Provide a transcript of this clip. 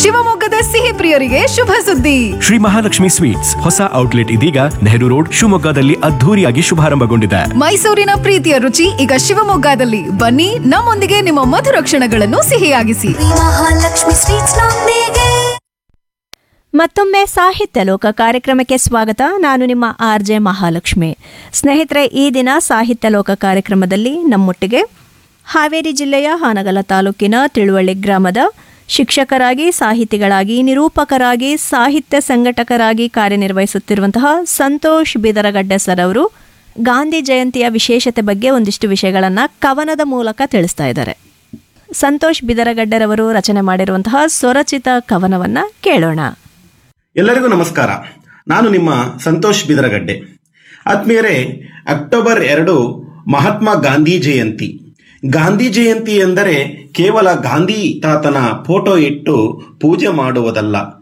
ಶಿವಮೊಗ್ಗದ ಸಿಹಿ ಪ್ರಿಯರಿಗೆ ಶುಭ ಸುದ್ದಿ ಶ್ರೀ ಮಹಾಲಕ್ಷ್ಮಿ ಸ್ವೀಟ್ಸ್ ಹೊಸ ಔಟ್ಲೆಟ್ ಇದೀಗ ನೆಹರು ರೋಡ್ ಶಿವಮೊಗ್ಗದಲ್ಲಿ ಅದ್ಧೂರಿಯಾಗಿ ಶುಭಾರಂಭಗೊಂಡಿದೆ ಮೈಸೂರಿನ ಪ್ರೀತಿಯ ರುಚಿ ಈಗ ಶಿವಮೊಗ್ಗದಲ್ಲಿ ಬನ್ನಿ ನಮ್ಮೊಂದಿಗೆ ನಿಮ್ಮ ಮಧುರ ಕ್ಷಣಗಳನ್ನು ಸಿಹಿಯಾಗಿಸಿ ಮಹಾಲಕ್ಷ್ಮಿ ಸ್ವೀಟ್ಸ್ ನೊಂದಿಗೆ ಮತ್ತೊಮ್ಮೆ ಸಾಹಿತ್ಯ ಲೋಕ ಕಾರ್ಯಕ್ರಮಕ್ಕೆ ಸ್ವಾಗತ ನಾನು ನಿಮ್ಮ ಆರ್ ಜೆ ಮಹಾಲಕ್ಷ್ಮಿ ಸ್ನೇಹಿತರೆ ಈ ದಿನ ಸಾಹಿತ್ಯ ಲೋಕ ಕಾರ್ಯಕ್ರಮದಲ್ಲಿ ನಮ್ಮೊಟ್ಟಿಗೆ ಹಾವೇರಿ ಜಿಲ್ಲೆಯ ಹಾನಗಲ ತಾಲೂಕಿನ ತಿಳುವಳ್ಳಿ ಗ್ರಾಮದ ಶಿಕ್ಷಕರಾಗಿ ಸಾಹಿತಿಗಳಾಗಿ ನಿರೂಪಕರಾಗಿ ಸಾಹಿತ್ಯ ಸಂಘಟಕರಾಗಿ ಕಾರ್ಯನಿರ್ವಹಿಸುತ್ತಿರುವಂತಹ ಸಂತೋಷ್ ಬಿದರಗಡ್ಡೆ ಸರ್ ಅವರು ಗಾಂಧಿ ಜಯಂತಿಯ ವಿಶೇಷತೆ ಬಗ್ಗೆ ಒಂದಿಷ್ಟು ವಿಷಯಗಳನ್ನು ಕವನದ ಮೂಲಕ ತಿಳಿಸ್ತಾ ಇದ್ದಾರೆ ಸಂತೋಷ್ ಬಿದರಗಡ್ಡೆರವರು ರಚನೆ ಮಾಡಿರುವಂತಹ ಸ್ವರಚಿತ ಕವನವನ್ನ ಕೇಳೋಣ ಎಲ್ಲರಿಗೂ ನಮಸ್ಕಾರ ನಾನು ನಿಮ್ಮ ಸಂತೋಷ್ ಬಿದರಗಡ್ಡೆ ಆತ್ಮೀಯರೇ ಅಕ್ಟೋಬರ್ ಎರಡು ಮಹಾತ್ಮ ಗಾಂಧಿ ಜಯಂತಿ ಗಾಂಧಿ ಜಯಂತಿ ಎಂದರೆ ಕೇವಲ ಗಾಂಧಿ ತಾತನ ಫೋಟೋ ಇಟ್ಟು ಪೂಜೆ ಮಾಡುವುದಲ್ಲ